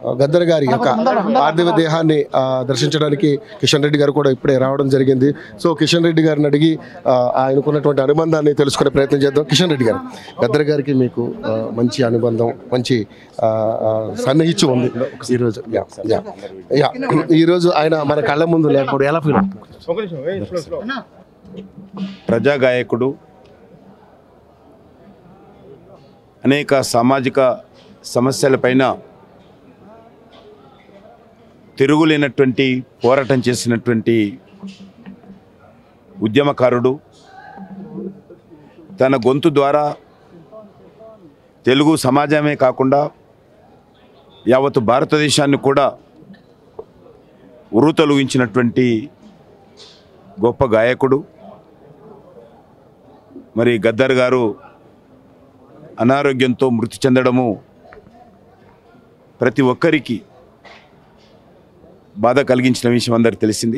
గద్దర్ గారి యొక్క పార్థివ దేహాన్ని ఆ, దర్శించడానికి కిషన్ రెడ్డి గారు కూడా ఇప్పుడే రావడం జరిగింది సో కిషన్ రెడ్డి గారిని అడిగి ఆ, ఆయనకున్నటువంటి అనుబంధాన్ని తెలుసుకునే ప్రయత్నం చేద్దాం కిషన్ రెడ్డి గారు గద్దర్ గారికి మీకు ఆ, మంచి అనుబంధం మంచి ఆ, ఆ, సన్నిహిత్యం ఉంది ఈరోజు యా, యా. యా. ఈరోజు ఆయన మన కళ్ళ ముందు లేకపోవడం ఎలా ఫీల్ అవుతుంది ప్రజాగాయకుడు అనేక సామాజిక సమస్యలపైన తిరుగులేనటువంటి పోరాటం చేసినటువంటి ఉద్యమకారుడు తన గొంతు ద్వారా తెలుగు సమాజమే కాకుండా యావత్ భారతదేశాన్ని కూడా ఉరుతలుగించినటువంటి గొప్ప గాయకుడు మరి గద్దర్ గారు అనారోగ్యంతో మృతి చెందడము ప్రతి ఒక్కరికి బాధ కలిగించిన విషయం అందరికి తెలిసింది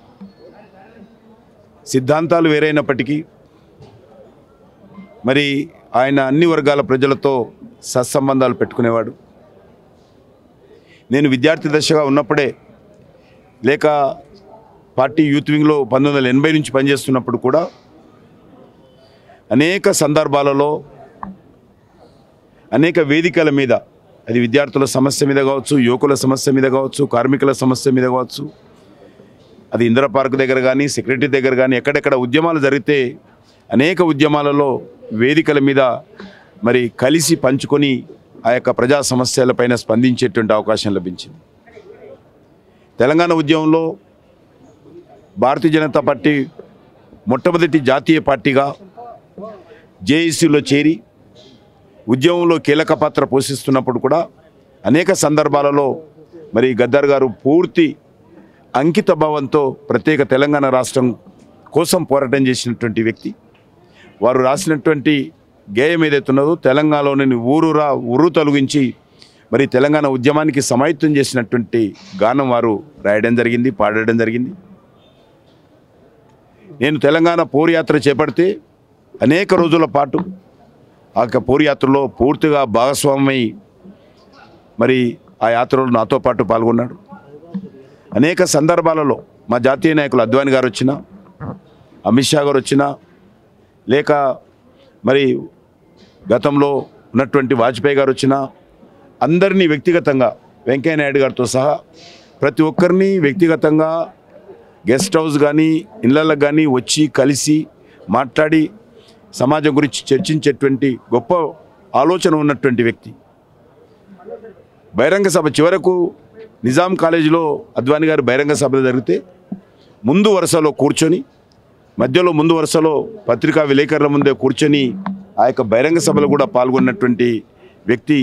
సిద్ధాంతాలు వేరైనప్పటికీ మరి ఆయన అన్ని వర్గాల ప్రజలతో సత్సంబంధాలు పెట్టుకునేవాడు నేను విద్యార్థి దశగా ఉన్నప్పుడే లేక పార్టీ యూత్ వింగ్లో పంతొమ్మిది వందల ఎనభై నుంచి పనిచేస్తున్నప్పుడు కూడా అనేక సందర్భాలలో అనేక వేదికల మీద అది విద్యార్థుల సమస్య మీద కావచ్చు యువకుల సమస్య మీద కావచ్చు కార్మికుల సమస్య మీద కావచ్చు అది ఇందిరా పార్క్ దగ్గర కానీ సెక్రటరీ దగ్గర కానీ ఎక్కడెక్కడ ఉద్యమాలు జరిగితే అనేక ఉద్యమాలలో వేదికల మీద మరి కలిసి పంచుకొని ఆ యొక్క ప్రజా సమస్యలపైన స్పందించేటువంటి అవకాశం లభించింది తెలంగాణ ఉద్యమంలో భారతీయ జనతా పార్టీ మొట్టమొదటి జాతీయ పార్టీగా జేఏసీలో చేరి ఉద్యమంలో కీలక పాత్ర పోషిస్తున్నప్పుడు కూడా అనేక సందర్భాలలో మరి గద్దర్ గారు పూర్తి అంకిత భావంతో ప్రత్యేక తెలంగాణ రాష్ట్రం కోసం పోరాటం చేసినటువంటి వ్యక్తి వారు రాసినటువంటి గేయం ఏదైతే ఉన్నదో తెలంగాణలోని ఊరురా ఊరు తొలగించి మరి తెలంగాణ ఉద్యమానికి సమాయత్తం చేసినటువంటి గానం వారు రాయడం జరిగింది పాడడం జరిగింది నేను తెలంగాణ పోరుయాత్ర చేపడితే అనేక రోజుల పాటు ఆ యొక్క పోరుయాత్రలో పూర్తిగా భాగస్వామై మరి ఆ యాత్రలో నాతో పాటు పాల్గొన్నాడు అనేక సందర్భాలలో మా జాతీయ నాయకులు అద్వాని గారు వచ్చినా అమిత్ షా గారు వచ్చినా లేక మరి గతంలో ఉన్నటువంటి వాజ్పేయి గారు వచ్చినా అందరినీ వ్యక్తిగతంగా వెంకయ్య నాయుడు గారితో సహా ప్రతి ఒక్కరిని వ్యక్తిగతంగా గెస్ట్ హౌస్ కానీ ఇళ్ళలకు కానీ వచ్చి కలిసి మాట్లాడి సమాజం గురించి చర్చించేటువంటి గొప్ప ఆలోచన ఉన్నటువంటి వ్యక్తి బహిరంగ సభ చివరకు నిజాం కాలేజీలో అద్వాని గారు బహిరంగ సభ జరిగితే ముందు వరుసలో కూర్చొని మధ్యలో ముందు వరుసలో పత్రికా విలేకరుల ముందే కూర్చొని ఆ యొక్క బహిరంగ సభలో కూడా పాల్గొన్నటువంటి వ్యక్తి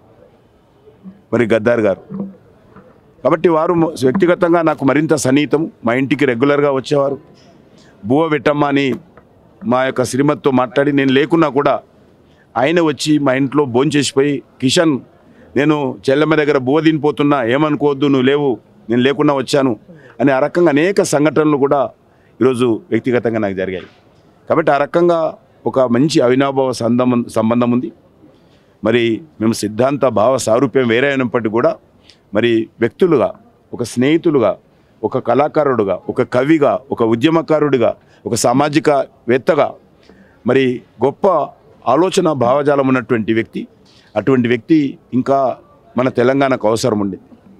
మరి గద్దార్ గారు కాబట్టి వారు మ- వ్యక్తిగతంగా నాకు మరింత సన్నిహితం మా ఇంటికి రెగ్యులర్గా వచ్చేవారు బువ్వ పెట్టమ్మా అని మా యొక్క శ్రీమతితో మాట్లాడి నేను లేకున్నా కూడా ఆయన వచ్చి మా ఇంట్లో భోంచేసిపోయి కిషన్ నేను చెల్లెమ్మ దగ్గర బువ్వ తినిపోతున్నా ఏమనుకోవద్దు నువ్వు లేవు నేను లేకున్నా వచ్చాను అని ఆ రకంగా అనేక సంఘటనలు కూడా ఈరోజు వ్యక్తిగతంగా నాకు జరిగాయి కాబట్టి ఆ రకంగా ఒక మంచి అవినాభావ సంబంధం సంబంధం ఉంది మరి మేము సిద్ధాంత భావ సారూప్యం వేరే అయినప్పటికీ కూడా మరి వ్యక్తులుగా ఒక స్నేహితులుగా ఒక కళాకారుడుగా ఒక కవిగా ఒక ఉద్యమకారుడిగా ఒక సామాజికవేత్తగా మరి గొప్ప ఆలోచన భావజాలం ఉన్నటువంటి వ్యక్తి అటువంటి వ్యక్తి ఇంకా మన తెలంగాణకు అవసరం ఉంది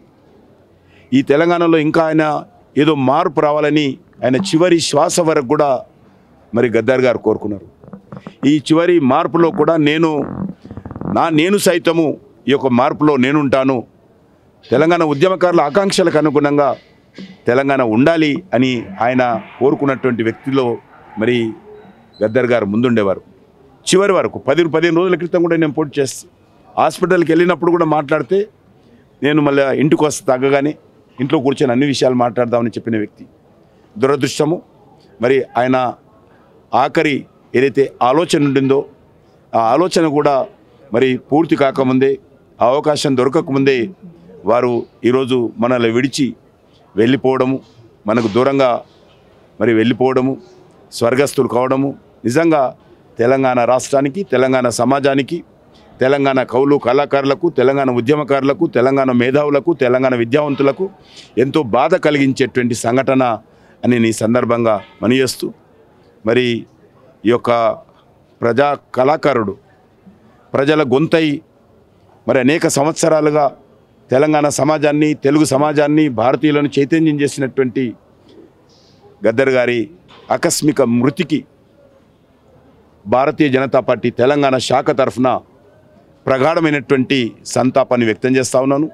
ఈ తెలంగాణలో ఇంకా ఆయన ఏదో మార్పు రావాలని ఆయన చివరి శ్వాస వరకు కూడా మరి గద్దార్ గారు కోరుకున్నారు ఈ చివరి మార్పులో కూడా నేను నా నేను సైతము ఈ యొక్క మార్పులో నేనుంటాను తెలంగాణ ఉద్యమకారుల ఆకాంక్షలకు అనుగుణంగా తెలంగాణ ఉండాలి అని ఆయన కోరుకున్నటువంటి వ్యక్తిలో మరి గద్దర్ గారు ముందుండేవారు చివరి వరకు పది పదిహేను రోజుల క్రితం కూడా నేను పోటీ చేసి హాస్పిటల్కి వెళ్ళినప్పుడు కూడా మాట్లాడితే నేను మళ్ళీ ఇంటికి వస్తే తగ్గగానే ఇంట్లో కూర్చొని అన్ని విషయాలు మాట్లాడదామని చెప్పిన వ్యక్తి దురదృష్టము మరి ఆయన ఆఖరి ఏదైతే ఆలోచన ఉండిందో ఆ ఆలోచన కూడా మరి పూర్తి కాకముందే ఆ అవకాశం దొరకకముందే వారు ఈరోజు మనల్ని విడిచి వెళ్ళిపోవడము మనకు దూరంగా మరి వెళ్ళిపోవడము స్వర్గస్థులు కావడము నిజంగా తెలంగాణ రాష్ట్రానికి తెలంగాణ సమాజానికి తెలంగాణ కవులు కళాకారులకు తెలంగాణ ఉద్యమకారులకు తెలంగాణ మేధావులకు తెలంగాణ విద్యావంతులకు ఎంతో బాధ కలిగించేటువంటి సంఘటన అని నీ సందర్భంగా మనియేస్తూ మరి ఈ యొక్క ప్రజా కళాకారుడు ప్రజల గొంతై మరి అనేక సంవత్సరాలుగా తెలంగాణ సమాజాన్ని తెలుగు సమాజాన్ని భారతీయులను చైతన్యం చేసినటువంటి గద్దర్ గారి ఆకస్మిక మృతికి భారతీయ జనతా పార్టీ తెలంగాణ శాఖ తరఫున ప్రగాఢమైనటువంటి సంతాపాన్ని వ్యక్తం చేస్తా ఉన్నాను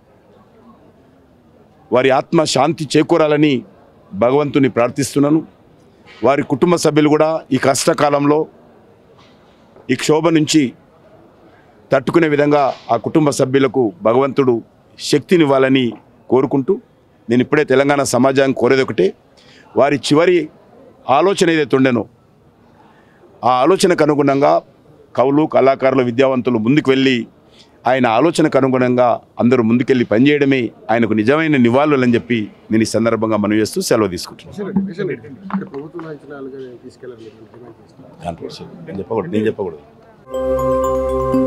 వారి ఆత్మ శాంతి చేకూరాలని భగవంతుని ప్రార్థిస్తున్నాను వారి కుటుంబ సభ్యులు కూడా ఈ కష్టకాలంలో ఈ క్షోభ నుంచి తట్టుకునే విధంగా ఆ కుటుంబ సభ్యులకు భగవంతుడు శక్తినివ్వాలని కోరుకుంటూ నేను ఇప్పుడే తెలంగాణ సమాజానికి కోరేది ఒకటే వారి చివరి ఆలోచన ఏదైతే ఉండేనో ఆ ఆలోచనకు అనుగుణంగా కవులు కళాకారులు విద్యావంతులు ముందుకు వెళ్ళి ఆయన ఆలోచనకు అనుగుణంగా అందరూ ముందుకెళ్ళి పనిచేయడమే ఆయనకు నిజమైన నివాళులు అని చెప్పి నేను ఈ సందర్భంగా మనవి చేస్తూ సెలవు తీసుకుంటున్నాను ప్రభుత్వం అంచనాలుగా తీసుకెళ్ళాలి నేను చెప్పకూడదు నేను చెప్పకూడదు